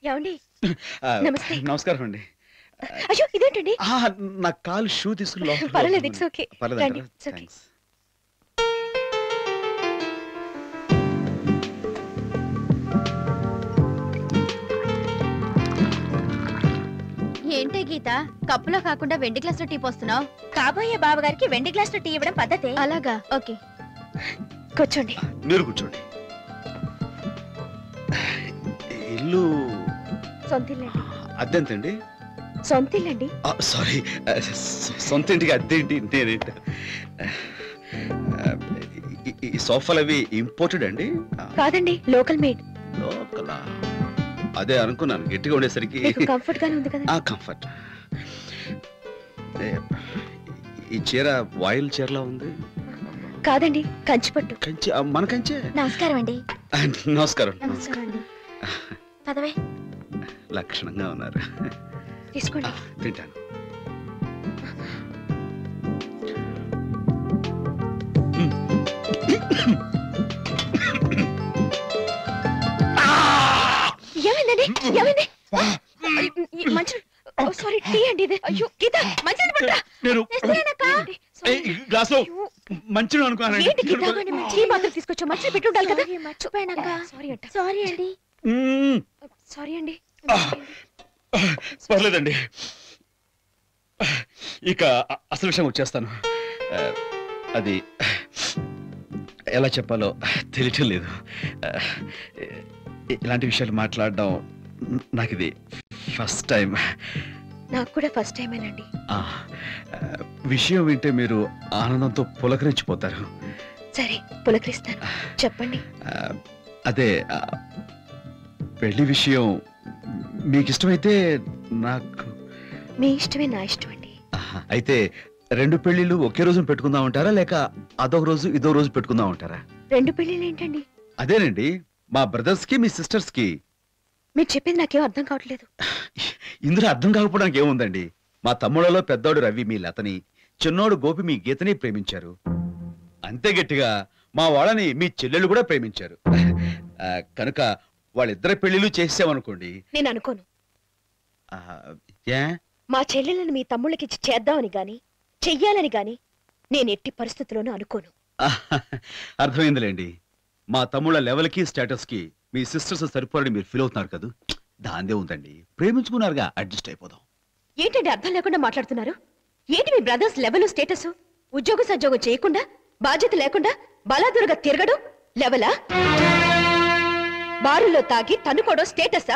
ఏమండి ఆ, నమస్తే. నమస్కారం అండి అయ్యో ఇదేంటండి ఆ, నా కాలు షూ తీసుకుని లోపలికి పర్వాలేదు వెళ్తున్నాను. ఇట్స్ ఓకే పర్లేదంటారా? రండి ఇట్స్ ఓకే Thanks. ఏంటే గీత కప్పులో కాకుండా వెండి గ్లాస్ లో టీ పోస్తున్నావు కాబోయే బావగారికి వెండి గ్లాస్ టీ ఇవ్వడం పద్ధతే అలాగా ఓకే కూర్చోండి మీరు కూర్చోండి ఇల్లు సొంతిల్లండి అద్దెంతండి సొంతిల్లండి సారీ సొంత ఇంటికి అద్దెంటి నేనేంటి ఆ, ఈ- ఈ సోఫాలు అవి ఇంపోర్టెడ్ అండి కాదండి లోకల్ మేడ్ లోకలా అదే అనుకున్నాను గట్టిగా ఉండేసరికి మీకు కంఫర్ట్ గానే ఉంది కదా ఆ కంఫర్ట్ ఈ చీర వాయిల్ చీరలా ఉంది కాదండి కంచిపట్టు కంచి ఆ, మన కంచే నమస్కారం అండి ఆ, నమస్కారం నమస్కారం అండి పదవే లక్షణంగా ఉన్నారు తీసుకోండి ఆ, తింటాను ఏమైందండి ఏమైంది మంచి సారీ టీ అండి ఇది అయ్యో గీత మంచి పట్టా నేను తెస్తానక్క. ఏయ్, గ్లాసులో మంచి అనుకున్నానండి ఏంటి గీత టీ మాత్రం తీసుకొచ్చా మంచి పెట్టి ఉండాలి కదా మర్చిపోయానక్క సారీ అంట సారీ అండి మ్మ్. సారీ అండి పర్లేదండి ఇక అ- అసలు విషయం వచ్చేస్తాను ఆ, అది ఎలా చెప్పాలో తెలియటం లేదు ఆ, ఇ- ఇలాంటి విషయాలు మాట్లాడడం నాకు ఇది ఫస్ట్ టైం నాకు కూడా ఫస్ట్ టైమేనండి ఆ, ఆ, విషయం వింటే మీరు ఆనందంతో పులకరించిపోతారు సరే పులకరిస్తాను చెప్పండి ఆ, అదే ఆ, పెళ్లి విషయం మీకు ఇష్టమైతే నాకు మీ ఇష్టమే నా ఇష్టం అండి ఆహా, అయితే రెండు పెళ్లిళ్ళు ఒకే రోజు పెట్టుకుందాం అంటారా లేక అదొక రోజు ఇదో రోజు పెట్టుకుందాం అంటారా రెండు పెళ్ళిళ్ళు ఏంటండి అదేనండి మా బ్రదర్స్ కి మీ సిస్టర్స్ కి మీరు చెప్పేది నాకేం అర్థం కావట్లేదు ఇందులో అర్థం కాకపోవడానికి ఏముందండి మా తమ్ముళ్ళలో పెద్దోడు రవి మీ లతని చిన్నోడు గోపి మీ గీతని ప్రేమించారు అంతే గట్టిగా మా వాళ్ళని మీ చెల్లెళ్ళు కూడా ప్రేమించారు ఆ, కనుక వాళ్ళిద్దరి పెళ్లిళ్ళు చేసామనుకోండి నేను అనుకోను ఆ, ఏ మా చెల్లెలను మీ తమ్ముళ్ళకిచ్చి చేద్దామని గాని చెయ్యాలని గాని నేను ఎట్టి పరిస్థితుల్లోనూ అనుకోను ఆహా, అర్థమైందిలేండి మా తమ్ముళ్ళ లెవెల్కి స్టేటస్కి మీ సిస్టర్స్ సరిపోరని మీరు ఫీల్ అవుతున్నారు కదా దాందే ఉందండి ప్రేమించుకున్నారుగా అడ్జస్ట్ అయిపోదాం ఏంటండి అర్థం లేకుండా మాట్లాడుతున్నారు ఏంటి మీ బ్రదర్స్ లెవెల్ స్టేటస్ ఉద్యోగ సద్యోగం చేయకుండా బాధ్యత లేకుండా బలాదురుగా తిరగడం లెవెలా బారుల్లో తాగి తన్నుకోవడం స్టేటసా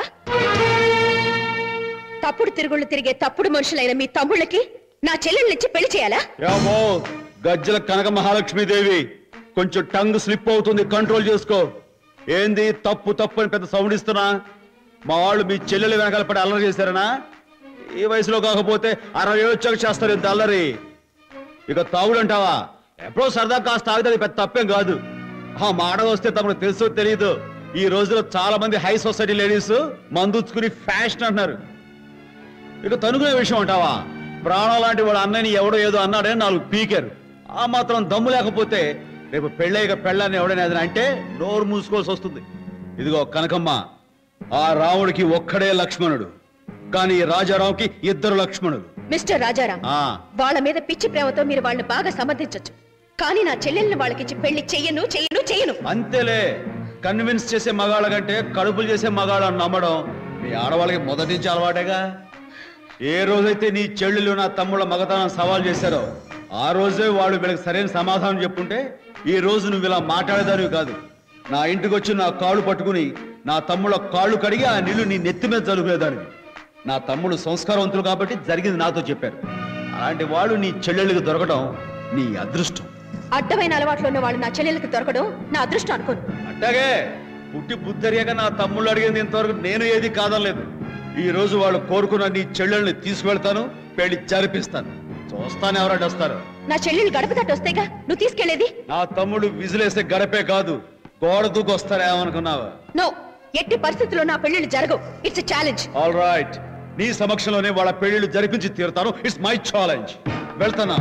తప్పుడు తిరుగుళ్ళు తిరిగే తప్పుడు మనుషులైన మీ తమ్ముళ్ళకి నా చెల్లెళ్ళనిచ్చి పెళ్లి చేయాలా ఏమో గజ్జల కనక మహాలక్ష్మీదేవి కొంచెం టంగ్ స్లిప్ అవుతుంది కంట్రోల్ చేసుకో ఏంది తప్పు తప్పు అని పెద్ద సౌండ్ ఇస్తున్నా మా వాళ్ళు మీ చెల్లెలు వెనకాల పడి అల్లరి చేశారనా ఈ వయసులో కాకపోతే అరవై వచ్చాక చేస్తారు ఇంత అల్లరి ఇక తాగుడు అంటావా ఎప్పుడో సరదా కాస్త తాగితే అది పెద్ద తప్పేం కాదు ఆ మాట వస్తే తమకు తెలుసో తెలియదు ఈ రోజులో చాలా మంది హై సొసైటీ లేడీస్ మందుచ్చుకుని ఫ్యాషన్ అంటున్నారు ఇక తనుకునే విషయం అంటావా ప్రాణం లాంటి వాళ్ళ అన్నని ఎవడో ఏదో అన్నాడే నాలుగు పీకారు ఆ మాత్రం దమ్ము లేకపోతే రేపు పెళ్ళయ్యక పెళ్ళాన్ని ఎవడైనా ఏదైనా అంటే నోరు మూసుకోవాల్సి వస్తుంది ఇదిగో కనకమ్మ ఆ రాముడికి ఒక్కడే లక్ష్మణుడు కానీ ఈ రాజారావుకి ఇద్దరు లక్ష్మణులు మిస్టర్ రాజారాం ఆ వాళ్ళ మీద పిచ్చి ప్రేమతో మీరు వాళ్ళని బాగా సమర్థించొచ్చు కానీ నా చెల్లెల్ని వాళ్ళకిచ్చి పెళ్లి చెయ్యను చెయ్యను చెయ్యను అంతేలే కన్విన్స్ చేసే మగాళ్ళ కంటే కడుపులు చేసే మగాళ్ళని నమ్మడం మీ ఆడవాళ్ళకి మొదటి నుంచి అలవాటేగా ఏ రోజైతే నీ చెల్లెలు నా తమ్ముళ్ళ మగతనం సవాల్ చేశారో ఆ రోజే వాళ్ళు వీళ్ళకి సరైన సమాధానం చెప్పుంటే ఈ రోజు నువ్వు ఇలా మాట్లాడేదానివి కాదు నా ఇంటికి వచ్చి నా కాళ్ళు పట్టుకుని నా తమ్ముళ్ళ కాళ్ళు కడిగి ఆ నీళ్లు నీ నెత్తి మీద చదువుకునేదానివి నా తమ్ముడు సంస్కారవంతులు కాబట్టి జరిగింది నాతో చెప్పారు అలాంటి వాళ్ళు నీ చెల్లెళ్ళకి దొరకడం నీ అదృష్టం అడ్డమైన అలవాట్లు ఉన్న వాళ్ళు నా చెల్లెలకి దొరకడం నా అదృష్టం అనుకోను అట్టాగే పుట్టి బుద్ధరియాక నా తమ్ముళ్ళు అడిగింది ఇంతవరకు నేను ఏది కాదనలేదు ఈ రోజు వాళ్ళు కోరుకున్న నీ చెల్లెల్ని తీసుకువెళ్తాను పెళ్లి జరిపిస్తాను చూస్తాను ఎవరంటే వస్తారు నా చెల్లెలు గడప తట్టు వస్తేగా నువ్వు తీసుకెళ్లేది నా తమ్ముడు విజిలేస్తే గడపే కాదు గోడ దూకు వస్తారేమనుకున్నావా నో ఎట్టి పరిస్థితుల్లో నా పెళ్లిళ్ళు జరగవు ఇట్స్ ఛాలెంజ్ ఆల్ రైట్ నీ సమక్షంలోనే వాళ్ళ పెళ్లిళ్ళు జరిపించి తీరుతాను ఇట్స్ మై ఛాలెంజ్ వెళ్తానా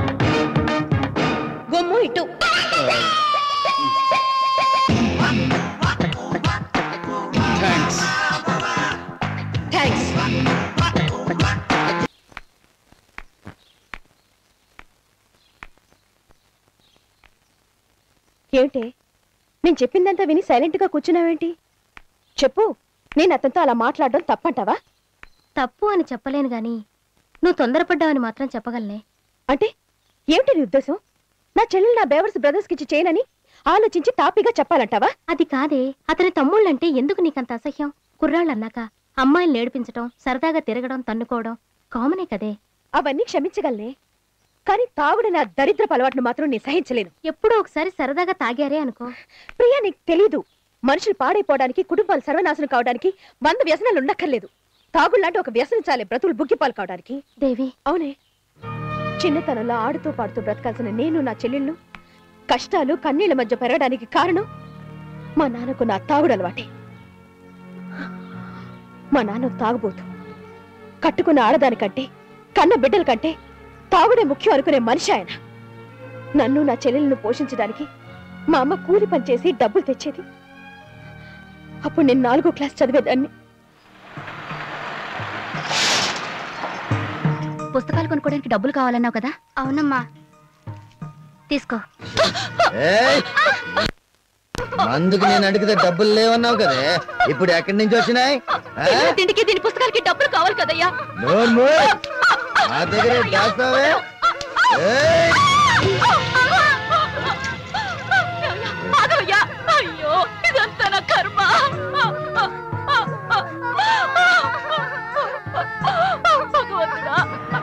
గొమ్ము ఇటు థ్యాంక్స్ ఏమిటే నేను చెప్పిందంతా విని సైలెంట్గా కూర్చున్నావేంటి చెప్పు నేను అతనితో అలా మాట్లాడడం తప్పంటావా తప్పు అని చెప్పలేను గాని నువ్వు తొందరపడ్డావని మాత్రం చెప్పగలనే అంటే ఏమిటి నీ ఉద్దేశం నా చెల్లెలు నా బేవర్స్ బ్రదర్స్కి ఇచ్చి చేయనని ఆలోచించి తాపీగా చెప్పాలంటావా అది కాదే అతని తమ్ముళ్ళంటే ఎందుకు నీకంత అసహ్యం కుర్రాళ్ళన్నాక అమ్మాయిని నేర్పించడం సరదాగా తిరగడం తన్నుకోవడం కామనే కదే అవన్నీ క్షమించగలనే కానీ తాగుడు నా దరిద్రపు అలవాటును మాత్రం నేను సహించలేను ఎప్పుడో ఒకసారి సరదాగా తాగారే అనుకో ప్రియా నీకు తెలీదు మనుషులు పాడైపోవడానికి కుటుంబాలు సర్వనాశనం కావడానికి వంద వ్యసనాలు ఉండక్కర్లేదు తాగుళ్ళంటే ఒక వ్యసనం చాలే బ్రతులు బుగ్గిపాలు కావడానికి దేవి అవునే చిన్నతనంలో ఆడుతూ పాడుతూ బ్రతకాల్సిన నేను నా చెల్లెళ్ళు కష్టాలు కన్నీళ్ల మధ్య పెరగడానికి కారణం మా నాన్నకు నా తాగుడు అలవాటే మా నాన్న తాగుబోతు కట్టుకున్న ఆడదానికంటే కన్న బిడ్డల కంటే తాగుడే ముఖ్యం అనుకునే మనిషి ఆయన నన్ను నా చెల్లెలను పోషించడానికి మా అమ్మ కూలి పని చేసి డబ్బులు తెచ్చేది అప్పుడు నేను నాలుగో క్లాస్ చదివేదాన్ని పుస్తకాలు కొనుక్కోడానికి డబ్బులు కావాలన్నావు కదా అవునమ్మా తీసుకో ఏయ్! మందుకు నేను అడిగితే డబ్బులు లేవన్నావు కదే ఇప్పుడు ఎక్కడి నుంచి వచ్చినాయి ఆ? తిండికి దీని పుస్తకాలకి డబ్బులు కావాలి కదయ్యా నోరు మూయ్. నా దగ్గరే దాస్తావే ఏయ్! ఆగవయ్యా అయ్యో ఇదంతా నా కర్మ భగవంతుడా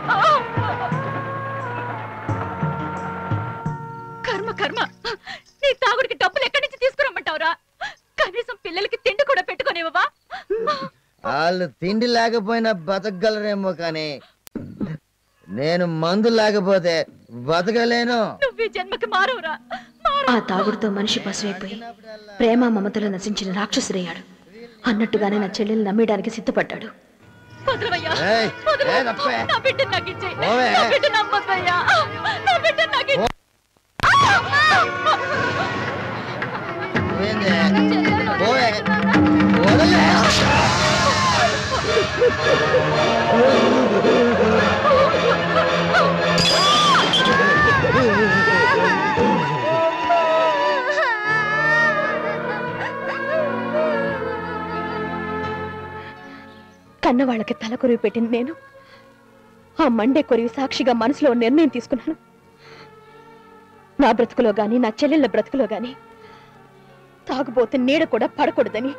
కర్మ కర్మ నీ తాగుడికి డబ్బులు ఎక్కడి నుంచి తీసుకురమ్మంటావురా కనీసం పిల్లలకి తిండి కూడా పెట్టుకునేవా వాళ్ళు తిండి లేకపోయినా బతకగలరేమో కానీ నేను మందు లేకపోతే బతకలేను నువ్వు ఈ జన్మకి మారవురా ఆ తాగుడుతో మనిషి పసువైపోయి ప్రేమ మమతలు నశించిన రాక్షసుడయ్యాడు అన్నట్టుగానే నా చెల్లెలు నమ్మేయడానికి సిద్ధపడ్డాడు వదలవయ్యా ఏయ్, వదలు. ఏ తప్పే? నా బిడ్డను నాకు ఇచ్చేయ్. పోవే. నా బిడ్డను నమ్మొద్దయ్యా. నా బిడ్డను నాకు ఇచ్చేయ్. ఏంది? పోవే. వదలే. కన్నవాళ్ళకి తల కొరివి పెట్టింది నేను ఆ మండే కొరివి సాక్షిగా మనసులో ఓ నిర్ణయం తీసుకున్నాను నా బ్రతుకులో గాని నా చెల్లెళ్ళ బ్రతుకులో గాని తాగుబోతే నీడ కూడా పడకూడదని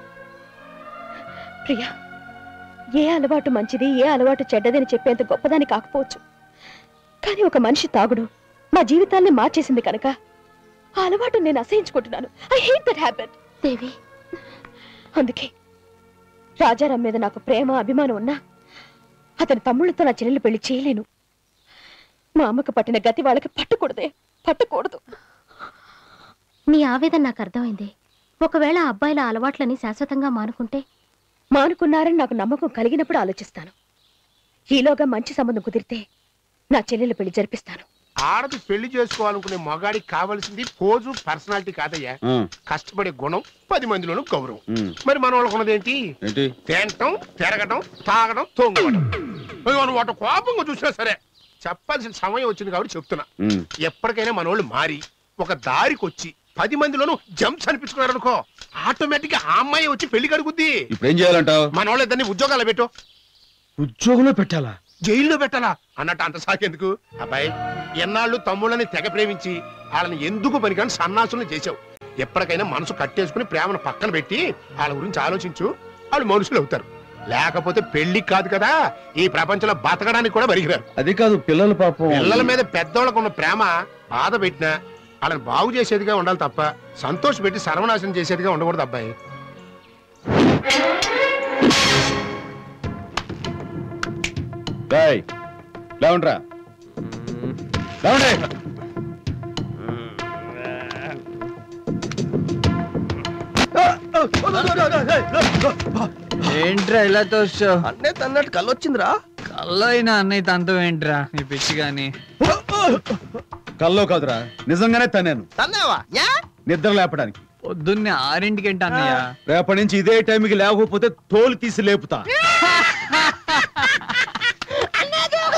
ప్రియా ఏ అలవాటు మంచిది ఏ అలవాటు చెడ్డదని చెప్పేంత గొప్పదాని కాకపోవచ్చు కానీ ఒక మనిషి తాగుడు మా జీవితాన్ని మార్చేసింది కనుక ఆ అలవాటు నేను అసహించుకుంటున్నాను I hate that habit Devi అందుకే రాజారాం మీద నాకు ప్రేమ అభిమానం ఉన్నా అతని తమ్ముళ్ళతో నా చెల్లెలు పెళ్లి చేయలేను మా అమ్మకు పట్టిన గతి వాళ్ళకి పట్టకూడదే పట్టకూడదు నీ ఆవేదన నాకు అర్థమైంది ఒకవేళ ఆ అబ్బాయిల అలవాట్లని శాశ్వతంగా మానుకుంటే మానుకున్నారని నాకు నమ్మకం కలిగినప్పుడు ఆలోచిస్తాను ఈలోగా మంచి సంబంధం కుదిరితే నా చెల్లెలు పెళ్లి జరిపిస్తాను ఆడది పెళ్లి చేసుకోవాలనుకునే మగాడికి కావాల్సింది పోజు పర్సనాలిటీ కాదయ్యా ఆ, కష్టపడే గుణం పది మందిలోనూ గౌరవం ఉమ్. మరి మన వాళ్ళకు ఉన్నదేంటి ఏంటి తినటం తిరగటం తాగడం తొంగడం అయ్యో, నువ్వు వాటి కోపంగా చూసినా సరే చెప్పాల్సిన సమయం వచ్చింది కాబట్టి చెప్తున్నా ఉమ్. ఎప్పటికైనా మన వాళ్ళు మారి ఒక దారికి వచ్చి పది మందిలోనూ జంప్స్ అనిపించుకున్నారు అనుకో ఆటోమేటిక్ గా ఆ అమ్మాయి వచ్చి పెళ్లి కడుగుద్ది ఇప్పుడు ఏం చేయాలంటావు మన వాళ్ళు ఇద్దరిని ఉద్యోగాలు పెట్టు ఉద్యోగంలో పెట్టాలా జైల్లో పెట్టాలా అన్నట్టు అంత సాకెందుకు అబ్బాయి ఎన్నాళ్ళు తమ్ముళ్ళని తెగ ప్రేమించి వాళ్ళని ఎందుకు పనికాని సన్నాసులను చేసావు ఎప్పటికైనా మనసు కట్టేసుకుని ప్రేమను పక్కన పెట్టి వాళ్ళ గురించి ఆలోచించు వాళ్ళు మనుషులు అవుతారు లేకపోతే పెళ్లి కాదు కదా ఈ ప్రపంచంలో బతకడానికి కూడా బరిగిరారు అది కాదు పిల్లల పాపం పిల్లల మీద పెద్దోళ్ళకు ఉన్న ప్రేమ బాధ పెట్టినా వాళ్ళని బాగు చేసేదిగా ఉండాలి తప్ప సంతోష పెట్టి సర్వనాశనం చేసేదిగా ఉండకూడదు అబ్బాయి డేయ్, లేవండ్రా లేవండి ఏంట్రా ఇలా తోస్తావు అన్నే తన్నట్టు కళ్ళొచ్చిందిరా కల్లో అయినా అన్నయ్య తంతం ఏంట్రా నీ పిచ్చి గాని కల్లో కాదురా నిజంగానే తన్నాను తన్నావా యా నిద్ర లేపడానికి పొద్దున్నే ఆరింటికి ఏంటి అన్నయ్య రేపటి నుంచి ఇదే టైంకి లేకపోతే తోలు తీసి లేపుతా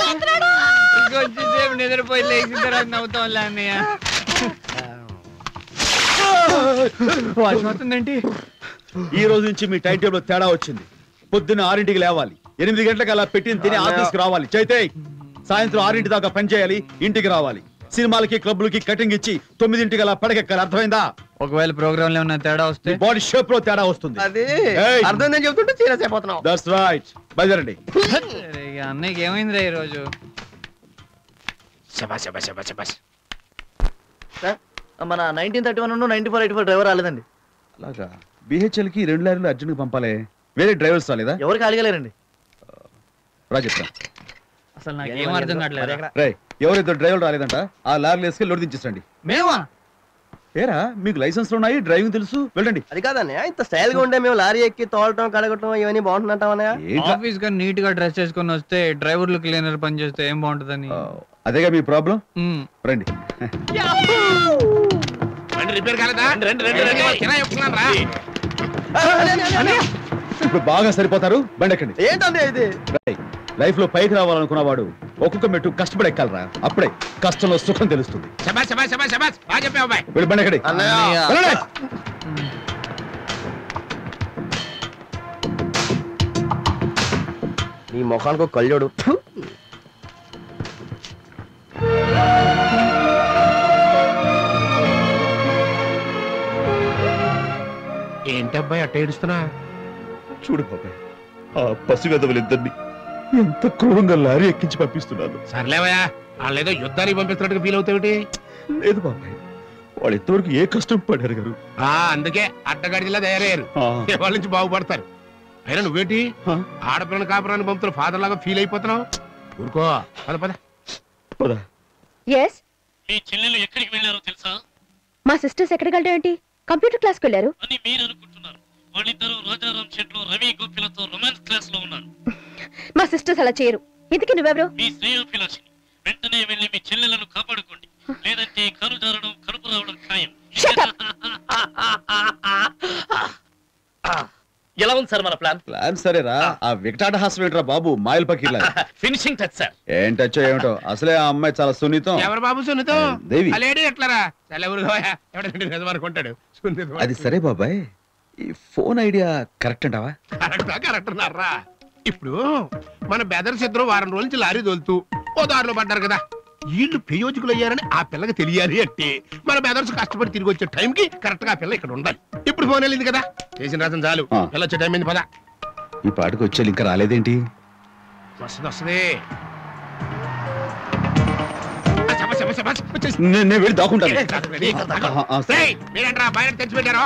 ఇంకొంచెంసేపు నిద్రపోయి లేచిన తర్వాత నవ్వుతాంలే అన్నయ్య వర్షం వస్తుందేంటి ఈ రోజు నుంచి మీ టైం టేబుల్ తేడా వచ్చింది పొద్దున్న ఆరింటికి లేవాలి ఎనిమిది గంటలకు అలా పెట్టిన తిని ఆఫీస్కి రావాలి చైతే సాయంత్రం ఆరింటి దాకా పని చేయాలి ఇంటికి రావాలి సినిమాలకి క్లబ్లకి కటింగ్ ఇచ్చి తొమ్మిదింటికి అలా పడకెక్కాలి అర్థమైందా ఒకవేళ ప్రోగ్రామ్ లో ఏమైనా తేడా వస్తే బాడీ షేప్ లో తేడా వస్తుంది అది ఏయ్. అర్థమైందని చెప్తుంటే సీరియస్ అయిపోతున్నావు దట్స్ రైట్ బయలుదేరండి అరే, ఇక అన్నయ్యకి ఏమైందిరా ఈ రోజు శబాష్ శబాష్ శబాష్ శబాష్ మన nineteen thirty one ninety four eighty four driver రాలేదండి అలాగా బిహెచ్ఎల్ కి రెండు లారీలు అర్జెంట్ పంపాలి వేరే డ్రైవర్స్ రాలేదా ఎవరికి అడగలేరండి రా చెప్తా అసలు నాకు ఏం అర్థం కావట్లేదు రే ఎవరిద్దరు డ్రైవర్లు రాలేదంట ఆ లారీలు వేసుకెళ్ళి లోడ్ దించేసండి మేమా ఏరా మీకు లైసెన్స్ ఉన్నాయి డ్రైవింగ్ తెలుసు వెళ్ళండి అది కాదన్నయ్య ఇంత స్టైల్ గా ఉండే మేము లారీ ఎక్కి తోలటం కడగటం ఇవన్నీ బాగుంటుంటాం అన్నయ్య ఏంట్రా? ఆఫీస్ గా నీట్ గా డ్రెస్ చేసుకొని వస్తే డ్రైవర్లు క్లీనర్ పని చేస్తే ఏం బాగుంటుందని ఆ, అదేగా మీ ప్రాబ్లం ఉమ్. రండి బండి రిపేర్ కాలేదా కిరాయి ఒప్పుకున్నాను రా ఇప్పుడు బాగా సరిపోతారు బండి ఎక్కండి ఏంటండి ఇది లైఫ్ లో పైకి రావాలనుకున్న వాడు ఒక్కొక్క మెట్టు కష్టపడి ఎక్కాలరా అప్పుడే కష్టంలో సుఖం తెలుస్తుంది శబాష్ శబాష్ శబాష్ శబాష్ బాగా చెప్పావు అబ్బాయి వెళ్ళి బండి ఎక్కడి అన్నయ్య. వెళ్ళండి. నీ ముఖానికి ఒక కళ్ళోడు ఏంటబ్బాయి అట్ట ఏడుస్తున్నా చూడు బాబాయ్ ఆ పసిగదవులిద్దరిని ఎంత క్రూరంగా లారీ ఎక్కించి పంపిస్తున్నాను సర్లేవయ్యా వాళ్ళేదో యుద్ధానికి పంపిస్తున్నట్టుగా ఫీల్ అవుతావుటి లేదు బాబాయ్ వాళ్ళు ఇంతవరకు ఏ కష్టం పడారు గారు ఆ అందుకే అడ్డగాడిలా తయారయ్యారు వాళ్ళ నుంచి బాగుపడతారు అయినా నువ్వేంటి ఆ. ఆడపిల్లని కాపురాన్ని పంపుతున్న ఫాదర్ లాగా ఫీల్ అయిపోతున్నావు ఊరుకో పద పద పద ఎస్ మీ చెల్లెలు ఎక్కడికి వెళ్ళారో తెలుసా మా సిస్టర్స్ ఎక్కడికి వెళ్ళడం ఏంటి కంప్యూటర్ క్లాస్కి వెళ్ళారు అని మీరు అనుకుంటున్నారు వాళ్ళిద్దరూ రాజారాం షెడ్ లో రవి గోపిలతో రొమాన్స్ క్లాస్ లో ఉన్నారు మా సిస్టర్స్ అలా చేయరు ఇందుకే నువ్వెవరు మీ శ్రేయోభిలాషిని వెంటనే వెళ్ళి మీ చెల్లెలను కాపాడుకోండి లేదంటే కను జారడం కడుపు రావడం ఖాయం Shut up. ఎలా ఉంది సార్ మన ప్లాన్ ప్లాన్ సరేరా ఆ వికటాట హాస్యం ఏంట్రా బాబు మాయల్ పకీర్లా ఫినిషింగ్ టచ్ సార్ ఏంటచ్చో ఏమిటో అసలే ఆ అమ్మాయి చాలా సున్నితం ఎవరు బాబు సున్నితం దేవి. ఆ లేడీ ఎట్లారా చాలా ఊరుగా ఎవడంటే నిజం అనుకుంటాడు సున్నితం అది సరే బాబాయ్ ఈ ఫోన్ ఐడియా కరెక్ట్ అంటావా కరెక్టా కరెక్ట్ ఉన్నారా ఇప్పుడు మన బెదర్స్ ఇద్దరు వారం రోజుల నుంచి లారీ తోలుతూ ఓ దారిలో పడ్డారు కదా వీళ్ళు ప్రయోజకులు అయ్యారని ఆ పిల్లకి తెలియాలి అంటే మన బెదర్స్ కష్టపడి తిరిగి వచ్చే టైంకి కరెక్ట్ గా ఆ పిల్ల ఇక్కడ ఉండాలి ఇప్పుడు ఫోన్ వెళ్ళింది కదా చేసిన రాసం చాలు ఆ. పిల్ల వచ్చే టైం అయింది పద ఈ పాటకు వచ్చేది ఇంకా రాలేదేంటి వస్తుంది వస్తుంది ఆ, శబాష్, శబాష్, శబాష్, వచ్చేసి. నేను నేను వెళ్ళి దాక్కుంటాను ఏయ్, కాదు, రెడీ. ఆహా, ఆ, సరే. రేయ్, మీరేంట్రా బయట తెచ్చిపెట్టారో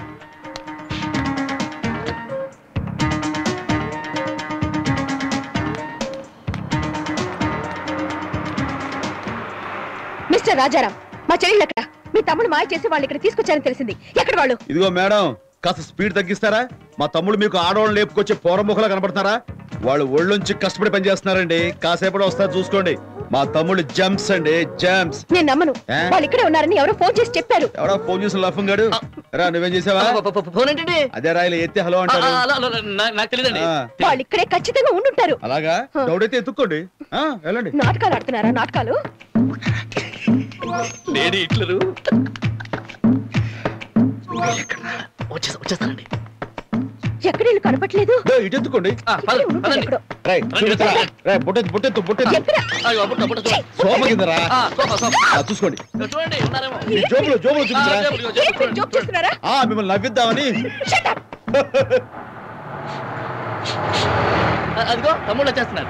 మిస్టర్ రాజారాం మా చెల్లెళ్ళు ఎక్కడ మీ తమ్ముడు మాయ చేసి వాళ్ళు ఇక్కడ తీసుకొచ్చారని తెలిసింది ఎక్కడ వాళ్ళు ఇదిగో మేడం కాస్త స్పీడ్ తగ్గిస్తారా మా తమ్ముడు మీకు ఆడవాళ్ళు లేపుకొచ్చే పోరముఖలా కనపడతారా వాళ్ళు ఒళ్ళుంచి కష్టపడి పనిచేస్తున్నారండి కాసేపటి వస్తారు చూసుకోండి మా తమ్ముడు జంప్స్ అండి జంప్స్ నేను నమ్మను ఏ? వాళ్ళు ఇక్కడే ఉన్నారని ఎవరో ఫోన్ చేసి చెప్పారు ఎవడో ఫోన్ చేసిన లఫం గాడు రా నువ్వేం చేసావా ఫోన్ ఏంటండి అదే రాయలు ఎత్తి హలో ఆ, అంటారు ఆ, అలా, అలా, నా- నాకు తెలియదండి ఆ, వాళ్ళు ఇక్కడే ఖచ్చితంగా ఉండుంటారు అలాగా డౌట్ అయితే ఎత్తుక్కోండి ఆ, వెళ్ళండి నాటకాలు ఆడుతున్నారా నాటకాలు లేడీ హిట్లరు వచ్చేస్తా వచ్చేస్తానండి ఎక్కడ వీళ్ళు కనపట్లేదు దో, ఇటు ఎత్తుకోండి ఆ, పద, ఇక్కడే ఉండుంటారు పదండి. ఎక్కడో రై చూపిస్తారా రై బుట్టెత్తు బుట్టెత్తు బుట్టెత్తు ఎక్కడ అయ్యో, బుట్ట, బుట్ట, చూడండి. సోమ కింద రా ఆ, సోఫా, సోఫా. ఆ, చూసుకోండి చూడండి ఉన్నారేమో మీ జోబులో జోబులో ఆ, చూపించరా జేబులు, జేబులు, ఏంటి మీరు జోక్ చేస్తున్నారా ఆ మిమ్మల్ని నవ్విద్దామని Shut up. ఆ, అదిగో తమ్ముళ్ళు వచ్చేస్తున్నారు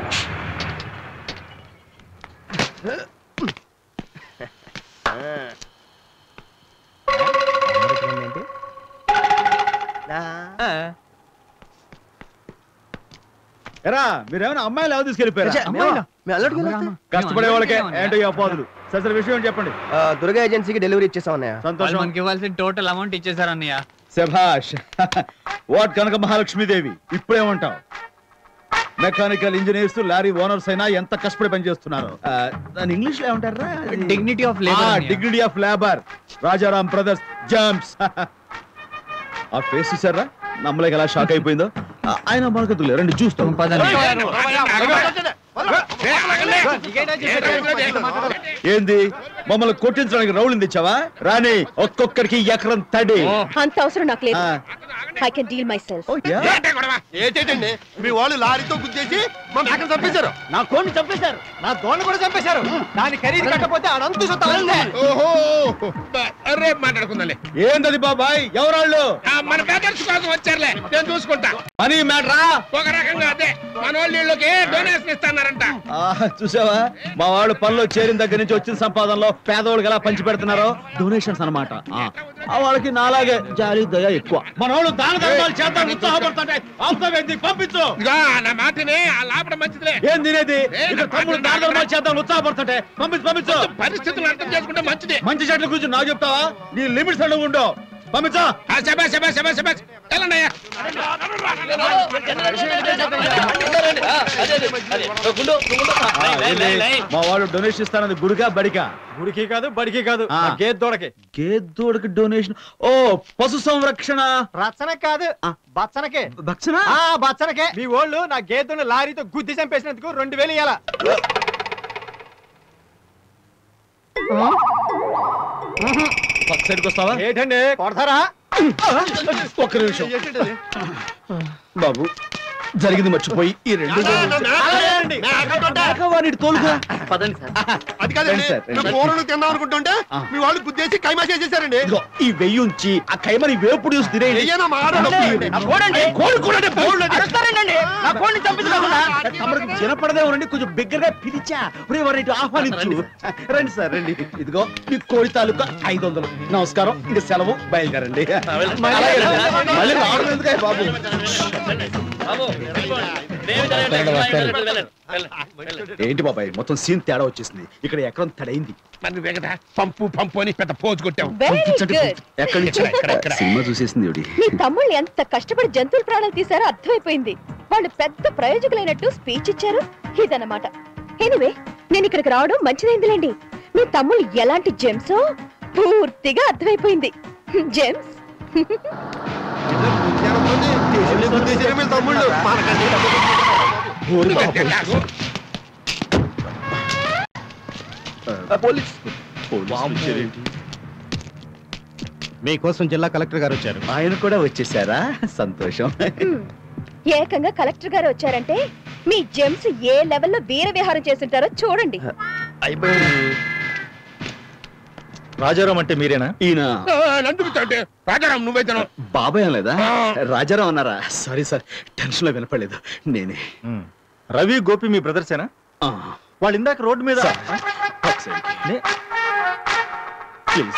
ఎరా మీరేమైనా అమ్మాయిలు ఎవరు తీసుకెళ్ళిపోయారా మేము అల్లడికి వెళ్ళొస్తే? కష్టపడే వాళ్ళకే ఏంటో ఈ అపోదులు సరే సరే విషయం ఏంటి చెప్పండి ఆ, దుర్గా ఏజెన్సీకి డెలివరీ ఇచ్చేసాం అన్నయ్య వాళ్ళు సంతోషం మనకి ఇవ్వాల్సిన టోటల్ అమౌంట్ ఇచ్చేసారు అన్నయ్య శభాష్ వాట్ కనక మహాలక్ష్మీదేవి ఇప్పుడేమంటావు మెకానికల్ ఇంజనీర్స్ లారీ ఓనర్స్ అయినా ఎంత కష్టపడి పనిచేస్తున్నారు ఆ, దాని ఇంగ్లీష్ లో ఏమంటారా dignity of labour dignity of labour Rajaram brothers jumps ఆ ఫేస్ చూసారా నమ్మలేక ఎలా షాక్ అయిపోయిందో ఆ, ఆయన మనకు రండి చూస్తాం పదండి ఏంది మమ్మల్ని కొట్టించడానికి రౌలు తెచ్చావా రాని ఒక్కొక్కరికి ఎకరం తడి అంత అవసరం నాకు లేదు ఆ. I can deal myself ఏంటే గొడవ? ఏంటేంటండి మీ వాళ్ళు లారీతో గుద్దేసి మా మేకను చంపేశారు నా కోడిని చంపేశారు నా దోణి కూడా చంపేశారు దాని ఖరీదు కట్టకపోతే అనంతు సొత్తు ఓహో బ- రేపు మాట్లాడుకుందాంలే ఏంటది బాబాయ్ ఎవరాళ్ళు ఆ, మన బ్యాటర్స్ కోసం వచ్చారులే నేను చూసుకుంటా మనీ మ్యాటరా ఒక రకంగా అదే మన వాళ్ళు వీళ్ళకి డొనేషన్ ఇస్తున్నారంట చూసావా మా వాళ్ళు పనిలో చేరిన దగ్గర నుంచి వచ్చిన సంపాదనలో పేదవాళ్ళకి ఎలా పంచి పెడుతున్నారో డొనేషన్స్ అనమాట వాళ్ళకి నాలాగే జాలి దయ ఎక్కువ మన వాళ్ళు దాన ధర్మాలు చేద్దాం ఉత్సాహపడుతుంటే ఆపుతావేంటి? పంపించు ఇదిగో నా మాటని ఆ లాభం మంచిదిలే ఏం తినేది ఇక్కడ తమ్ముడు దాన ధర్మాలు చేద్దాం ఉత్సాహపడుతుంటే పంపించు పంపించు పరిస్థితులు అర్థం చేసుకుంటే మంచిది మంచి చెట్ల గురించి నాకు చెప్తావా నీ లిమిట్స్ అడుగు ఉండవు పంపించా ఆ, శబాష్ శబాష్ శబాష్ శబాష్ వెళ్ళండి అయ్యా మా వాళ్ళు డొనేషన్ ఇస్తానది గుడికా బడికా గుడికి కాదు బడికి కాదు ఆ. గేద్ దూడకి గేదోడికి డొనేషన్ ఓ పశు సంరక్షణ రచన కాదు బచ్చనకే భక్షణ ఆ బచ్చనకే మీ వాళ్ళు నా గేదెను లారీతో గుద్ది చంపేసినందుకు రెండు వేలు ఇయ్యాల సైడ్కి వస్తావా ఏంటండి కొడతారా ఒక్క నిమిషం బాబు జరిగింది మర్చిపోయి ఈ రెండు వాడిని తోలుకురా పదండి సార్ అది కాదండి రండి సార్, రండి. మేము కూరలు తిందాం అనుకుంటుంటే ఆ. మీ వాళ్ళు గుద్దేసి కైమా చేసేసారండి ఇదిగో ఈ వెయ్యి ఉంచి ఆ కైమని వేపుడు చూసి తినేయండి. వెయ్యనా మా ఆడవాళ్ళు? ఏ, కోడి కూడా అంటే బోల్డ్ అది. తమరికి జనపడదేమోనండి కొంచెం బిగ్గరగా పిలిచా ఒరే వారిని ఇటు ఆహ్వానించు రండి సార్ రండి ఇదిగో మీ కోడి తాలూకా ఐదు వందలు నమస్కారం ఇది సెలవు బయలుదేరండి అలాగే రండి. మళ్ళీ రావడం ఎందుకే బాబు ఏంటి బాబాయ్ మొత్తం సీన్ తేడా వచ్చేసింది ఇక్కడ ఎకరం తడైంది మరి నువ్వే కదా పంపు పంపు అని పెద్ద పోజు కొట్టావు వెరీ గుడ్ ఎక్కడి నుంచి సినిమా చూసేసింది ఇవిడి. మీ తమ్ముళ్ళు ఎంత కష్టపడి జంతువుల ప్రాణాలు తీశారో అర్థమైపోయింది వాళ్ళు పెద్ద ప్రయోజకులైనట్టు స్పీచ్ ఇచ్చారు ఇదన్నమాట ఎనివే నేను ఇక్కడికి రావడం మంచిదైందిలేండి మీ తమ్ముళ్ళు ఎలాంటి జెమ్సో పూర్తిగా అర్థమైపోయింది జెమ్స్ గుద్దేసారు మీ తమ్ముళ్ళు మనకండి ఊరి బాబు. పోలీస్ పోలీసులు వచ్చారేంటి? మీకోసం జిల్లా కలెక్టర్ గారు వచ్చారు ఆయన కూడా వచ్చేసారా సంతోషం హ్మ్. ఏకంగా కలెక్టర్ గారు వచ్చారంటే మీ జెమ్స్ ఏ లెవెల్లో వీర విహారం చేస్తుంటారో చూడండి రాజారాం అంటే మీరేనా ఈయన నందుకు రాజారాం నువ్వైతే బాబాయ్ లేదా ఆ. రాజారాం అన్నారా సారీ సార్ టెన్షన్ లో వినపడలేదు నేనే రవి గోపి మీ బ్రదర్సేనా ఆ, వాళ్ళు ఇందాక రోడ్డు మీద సార్. ఒకసారి. నే- ప్లీజ్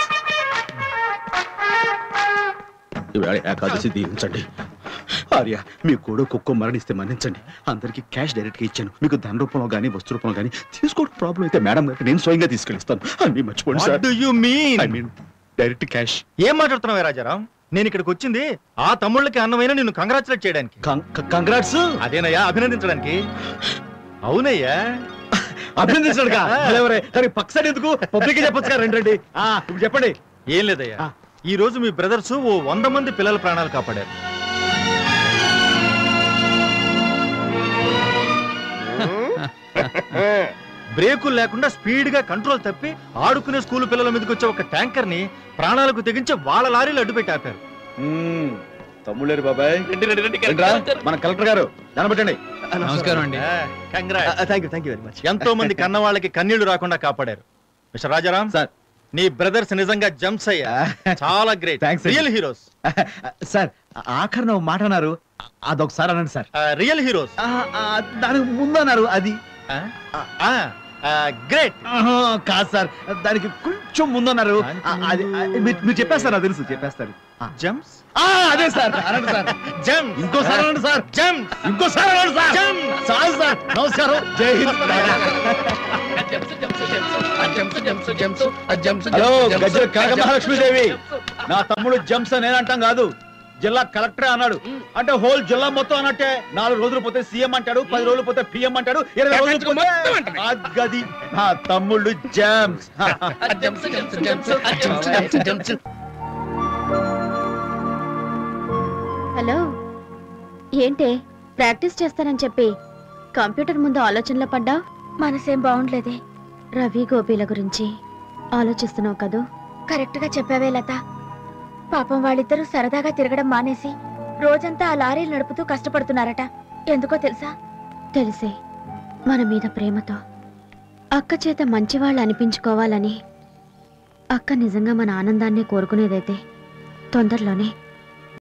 ఇవాళ ఏకాదశి దీవించండి ఆర్య మీ కూడా కుక్క మరణిస్తే మన్నించండి అందరికి క్యాష్ డైరెక్ట్ గా ఇచ్చాను మీకు ధన రూపంలో గానీ వస్తు రూపంలో గానీ తీసుకోవడం ప్రాబ్లం అయితే మేడం గారికి నేను స్వయంగా తీసుకెళ్ళిస్తాను అన్ని మర్చిపోండి What sir do you mean? I mean direct cash ఏం మాట్లాడుతున్నావే రాజారాం నేను ఇక్కడికి వచ్చింది ఆ తమ్ముళ్ళకి అన్నమైన నిన్ను కంగ్రాచులేట్ చేయడానికి కంగ్రాట్స్ అదేనయ్యా అభినందించడానికి అవునయ్యా అభినందించాడు కానీ పక్క సైడ్ ఎందుకు పబ్లిక్ చెప్పొచ్చు కదా రండి రండి ఆ, ఇప్పుడు చెప్పండి ఏం లేదయ్యా ఆ. ఈ రోజు మీ బ్రదర్స్ ఓ వంద మంది పిల్లల ప్రాణాలు కాపాడారు బ్రేకులు లేకుండా స్పీడ్ గా కంట్రోల్ తప్పి ఆడుకునే స్కూల్ పిల్లల మీదకి వచ్చే ఒక ట్యాంకర్ ని ప్రాణాలకు తెగించి వాళ్ళ లారీలు అడ్డుపెట్టి ఆపారు మ్మ్. తమ్ముళ్ళేరు బాబాయ్ రండి రండి రండి రండిరా, మన కలెక్టర్ గారు దానబెట్టండి నమస్కారం అండి thank you thank you very much ఎంతో మంది కన్న వాళ్ళకి కన్నీళ్లు రాకుండా కాపాడారు మిస్టర్ రాజారాం సార్ నీ బ్రదర్స్ నిజంగా జంప్స్ అయ్యా చాలా great Thanks, sir. Real heroes sir ఆఖరిన ఒక మాట అన్నారు అదొకసారి అనండి సార్ రియల్ హీరోస్ ఆ, ఆ, దానికి ముందు అన్నారు అది గ్రేట్ ఆహా, కాదు సార్ దానికి కొంచెం ముందు అన్నారు ఆ, అది ఆ, మీరు- మీరు చెప్పేస్తారు నాకు తెలుసు చెప్పేస్తారు ఆ. జంప్స్ ఆ, అదే సార్ అనండి సార్ జంప్ ఇంకోసారి అనండి సార్ జంప్ ఇంకోసారి అనండి సార్ చాలు సార్ నమస్కారం జై హింద్ హలో గజ్జల కనక మహాలక్ష్మీదేవి నా తమ్ముడు జంప్స్ నేనంటాం కాదు జిల్లా కలెక్టర్ అన్నాడు అంటే హోల్ జిల్లా మొత్తం అన్నట్టే నాలుగు రోజులు పోతే సీఎం అంటాడు పది రోజులు పోతే పిఎం అంటాడు ఇరవై రోజులు పోతే మొత్తం అంటాడు. ఆ గది నా తమ్ముళ్ళు జంప్స్ హలో ఏంటే ప్రాక్టీస్ చేస్తానని చెప్పి కంప్యూటర్ ముందు ఆలోచనలో పడ్డా మనసేం బాగుండలేదే రవి గోపీల గురించి ఆలోచిస్తున్నావు కదూ కరెక్ట్ గా చెప్పావే లత పాపం వాళ్ళిద్దరూ సరదాగా తిరగడం మానేసి రోజంతా ఆ లారీలు నడుపుతూ కష్టపడుతున్నారట ఎందుకో తెలుసా తెలిసే మన మీద ప్రేమతో అక్క చేత మంచివాళ్ళు అనిపించుకోవాలని అక్క నిజంగా మన ఆనందాన్ని కోరుకునేదైతే తొందరలోనే